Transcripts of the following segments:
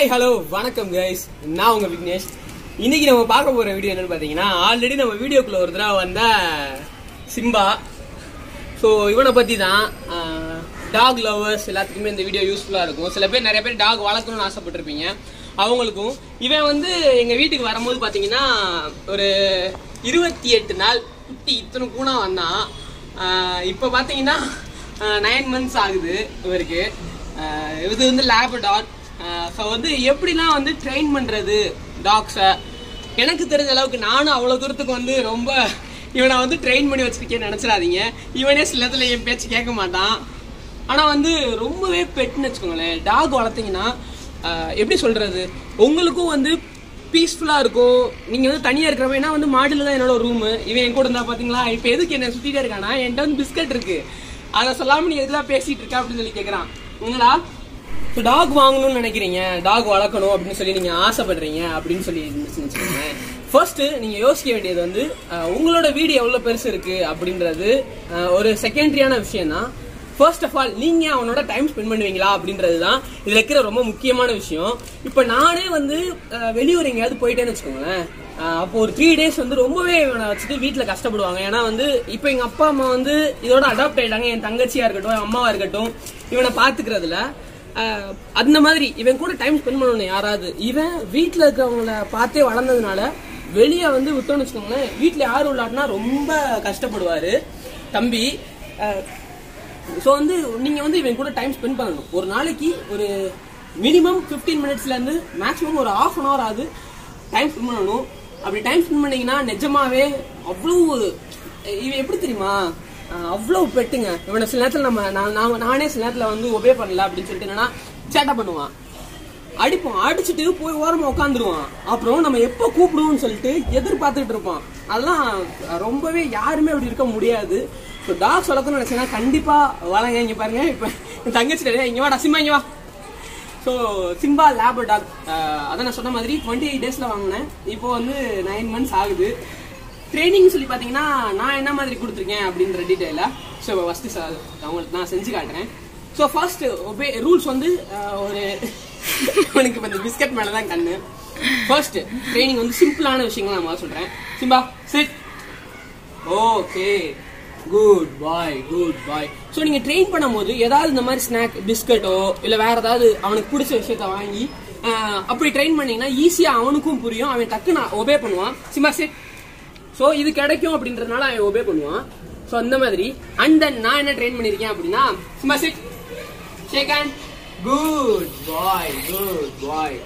hi hello வணக்கம் guys நான் உங்க விக்னேஷ் இன்னைக்கு நம்ம பார்க்க போற வீடியோ என்னன்னு பாத்தீங்கன்னா ஆல்ரெடி நம்ம வீடியோக்குள்ள ஒரு தடவை வந்த சிம்பா ஸோ இவனை பத்தி தான் டாக் லவர்ஸ் எல்லாத்துக்குமே இந்த வீடியோ யூஸ்ஃபுல்லா இருக்கும் சில பேர் நிறைய பேர் டாக் வளர்க்கணும்னு ஆசைப்பட்டிருப்பீங்க அவங்களுக்கும் இவன் வந்து எங்க வீட்டுக்கு வரும்போது பாத்தீங்கன்னா ஒரு இருபத்தி எட்டு நாள் குட்டி இத்தனை கூணா வந்தான் ஆஹ் இப்போ பாத்தீங்கன்னா நைன் மந்த்ஸ் ஆகுது இவருக்கு ஆஹ் இது வந்து லேப் டாக் ஸோ வந்து எப்படிலாம் வந்து ட்ரெயின் பண்றது டாக்ஸை எனக்கு தெரிஞ்ச அளவுக்கு நானும் அவ்வளோ தூரத்துக்கு வந்து ரொம்ப இவனை வந்து ட்ரெயின் பண்ணி வச்சிருக்கேன்னு நினச்சிடாதீங்க இவனே சில இடத்துல என் பேச்சு கேட்க மாட்டான் ஆனால் வந்து ரொம்பவே பெட்னு வச்சுக்கோங்களேன் டாக் வளர்த்தீங்கன்னா ஆஹ் எப்படி சொல்றது உங்களுக்கும் வந்து பீஸ்ஃபுல்லாக இருக்கும் நீங்கள் வந்து தனியாக இருக்கிறப்ப ஏன்னா வந்து மாடியில் தான் என்னோட ரூமு இவன் என் கூட இருந்தா பார்த்தீங்களா இப்போ எதுக்கு என்ன சுற்றிட்டே இருக்கானா என்கிட்ட வந்து பிஸ்கட் இருக்கு அதை சொல்லாமல் நீ எதுலாம் பேசிட்டு இருக்க அப்படின்னு சொல்லி கேட்குறான் என்னடா இப்போ டாக் வாங்கணும்னு நினைக்கிறீங்க டாக் வளர்க்கணும் அப்படின்னு சொல்லி நீங்க ஆசைப்படுறீங்க அப்படின்னு சொல்லி இருந்துச்சுன்னு வச்சுக்கோங்க ஃபர்ஸ்ட் நீங்க யோசிக்க வேண்டியது வந்து அஹ், உங்களோட வீடு எவ்வளவு பெருசு இருக்கு அப்படின்றது அஹ், ஒரு செகண்டரியான விஷயம் தான் ஃபர்ஸ்ட் ஆஃப் ஆல் நீங்க அவனோட டைம் ஸ்பெண்ட் பண்ணுவீங்களா அப்படின்றது தான் இதுல இருக்கிற ரொம்ப முக்கியமான விஷயம் இப்போ நானே வந்து அஹ், வெளியூர் எங்கேயாவது போயிட்டேன்னு வச்சுக்கோங்களேன் அஹ், அப்போ ஒரு த்ரீ டேஸ் வந்து ரொம்பவே இவனை வச்சுட்டு வீட்டில் கஷ்டப்படுவாங்க ஏன்னா வந்து இப்போ எங்க அப்பா அம்மா வந்து இதோட அடாப்ட் ஆயிட்டாங்க என் தங்கச்சியா இருக்கட்டும் என் அம்மாவா இருக்கட்டும் இவனை பாத்துக்கிறதுல ஆஹ் அந்த மாதிரி இவன் கூட டைம் ஸ்பெண்ட் பண்ணணும் யாராவது இவன் வீட்டில் இருக்கிறவங்கள பார்த்தே வளர்ந்ததுனால வெளியே வந்து விட்டோம்னு வச்சுக்கோங்களேன் வீட்டில் யாரும் இல்லாட்டினா ரொம்ப கஷ்டப்படுவாரு தம்பி ஸோ வந்து நீங்கள் வந்து இவன் கூட டைம் ஸ்பெண்ட் பண்ணணும் ஒரு நாளைக்கு ஒரு மினிமம் ஃபிஃப்டீன் மினிட்ஸ்லேருந்து மேக்ஸிமம் ஒரு ஆஃப் அன் ஹவர் ஆகுது டைம் ஸ்பெண்ட் பண்ணணும் அப்படி டைம் ஸ்பெண்ட் பண்ணீங்கன்னா நிஜமாவே அவ்வளோ இவன் எப்படி தெரியுமா அஹ் அவ்வளவு பெட்டுங்க இவனை சில நேரத்தில் நம்ம நான் நான் நானே சில நேரத்தில் வந்து ஒபே பண்ணல அப்படின்னு சொல்லிட்டு என்னன்னா சேட்டா பண்ணுவான் அடிப்போம் அடிச்சுட்டு போய் ஓரமா உட்காந்துருவான் அப்புறம் நம்ம எப்போ கூப்பிடுவோம்னு சொல்லிட்டு எதிர்பார்த்துட்டு இருப்பான் அதெல்லாம் ரொம்பவே யாருமே அப்படி இருக்க முடியாது ஸோ டாக்ஸ் வளர்க்கணும்னு நினைச்சேன்னா கண்டிப்பா வளங்க இங்க பாருங்க இப்போ என் தங்கச்சி இங்க வாடா சிம்மா இங்க வா ஸோ சிம்பா லேப் டாக் அதான் நான் சொன்ன மாதிரி டுவெண்ட்டி எயிட் டேஸில் வாங்கினேன் இப்போ வந்து நைன் மந்த்ஸ் ஆகுது ட்ரைனிங் சொல்லி பார்த்தீங்கன்னா நான் என்ன மாதிரி கொடுத்துருக்கேன் அப்படின்ற டீட்டெயிலாக ஸோ ஃபஸ்ட்டு அவங்களுக்கு நான் செஞ்சு காட்டுறேன் ஸோ ஃபர்ஸ்ட் ஒபே ரூல்ஸ் வந்து அஹ், ஒரு உனக்கு இப்போ இந்த பிஸ்கட் மேலே தான் கண்ணு ஃபர்ஸ்ட் ட்ரைனிங் வந்து சிம்பிளான விஷயங்கள் நான் முதல்ல சொல்கிறேன் Simba sit okay good boy good boy so நீங்கள் ட்ரெயின் பண்ணும்போது ஏதாவது இந்த மாதிரி ஸ்நாக் பிஸ்கட்டோ இல்லை வேற ஏதாவது அவனுக்கு பிடிச்ச விஷயத்த வாங்கி ஆஹ், அப்படி ட்ரெயின் பண்ணீங்கன்னா ஈஸியாக அவனுக்கும் புரியும் அவன் டக்குன்னு ஒபே பண்ணுவான் சிம்மா சிட் ஸோ இது கிடைக்கும் அப்படின்றதுனால அவன் ஒபே பண்ணுவான் ஸோ அந்த மாதிரி அண்ட் தென் நான் என்ன ட்ரெயின் பண்ணியிருக்கேன் அப்படின்னா Simba sit shake hand good boy good boy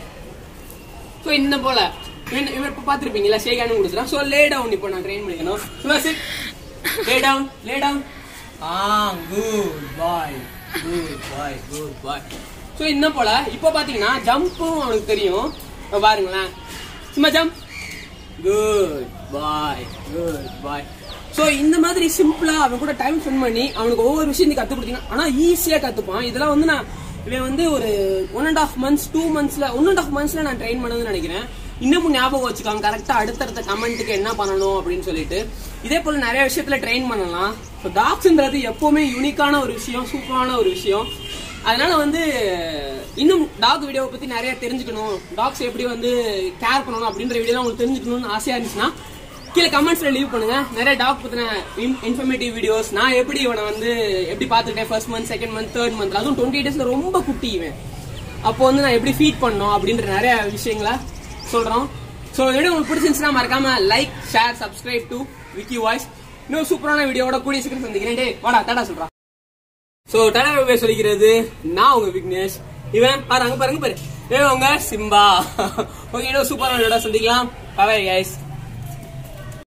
so இந்த போல இவன் இவன் இப்போ பார்த்துருப்பீங்களா ஷேக் ஹேண்ட் கொடுத்துறான் ஸோ லே டவுன் இப்போ நான் ட்ரெயின் பண்ணிக்கணும் Simba sit lay down lay down ah good boy good boy good boy so இந்த போல இப்போ பார்த்தீங்கன்னா ஜம்ப்பும் அவனுக்கு தெரியும் இப்போ பாருங்களேன் சும்மா jump good boy good boy so இந்த மாதிரி சிம்பிளா அவன் கூட டைம் ஸ்பெண்ட் பண்ணி அவனுக்கு ஒவ்வொரு விஷயம் கத்து கொடுத்தீங்கன்னா ஆனா ஈஸியா கத்துப்பான் இதெல்லாம் வந்து நான் இவன் வந்து ஒரு one and half months two மந்த்ஸ்ல ஒன் அண்ட் ஆஃப் மந்த்ஸ்ல நான் ட்ரெயின் பண்ணதுன்னு நினைக்கிறேன் இன்னமும் ஞாபகம் வச்சுக்காங்க கரெக்டா அடுத்தடுத்த கமெண்ட்டுக்கு என்ன பண்ணணும் அப்படின்னு சொல்லிட்டு இதே போல நிறைய விஷயத்துல ட்ரெயின் பண்ணலாம் ஸோ டாக்ஸ்ன்றது எப்பவுமே யூனிக்கான ஒரு விஷயம் சூப்பரான ஒரு விஷயம் அதனால வந்து இன்னும் டாக் வீடியோவை பத்தி நிறைய தெரிஞ்சுக்கணும் டாக்ஸ் எப்படி வந்து கேர் பண்ணணும் அப்படின்ற வீடியோ உங்களுக்கு தெரிஞ்சுக்கணும்னு ஆசையா இருந்துச்சுன்னா கீழே கமெண்ட்ஸ்ல லீவ் பண்ணுங்க நிறைய டாக் பத்தின இன்ஃபர்மேட்டிவ் வீடியோஸ் நான் எப்படி இவனை வந்து எப்படி பார்த்துக்கிட்டேன் first month second month third month அதுவும் டுவெண்ட்டி டேஸ்ல ரொம்ப குட்டி இவன் அப்போ வந்து நான் எப்படி ஃபீட் பண்ணோம் அப்படின்ற நிறைய விஷயங்களை சொல்றோம் ஸோ வீடியோ உங்களுக்கு பிடிச்சிருந்துச்சுன்னா மறக்காம like share subscribe to Vicky voice இன்னும் சூப்பரான வீடியோவோட கூடிய சீக்கிரம் சந்திக்கிறேன் டேய் வாடா டாடா சொல்றான் சோ டாடா சொல்லிக்கிறது நான் உங்க விக்னேஷ் இவன் பாரு அங்க பாருங்க பாரு ஏ உங்க சிம்பா ஓகே இன்னும் சூப்பரான வீடியோட சந்திக்கலாம் பாய் கைஸ்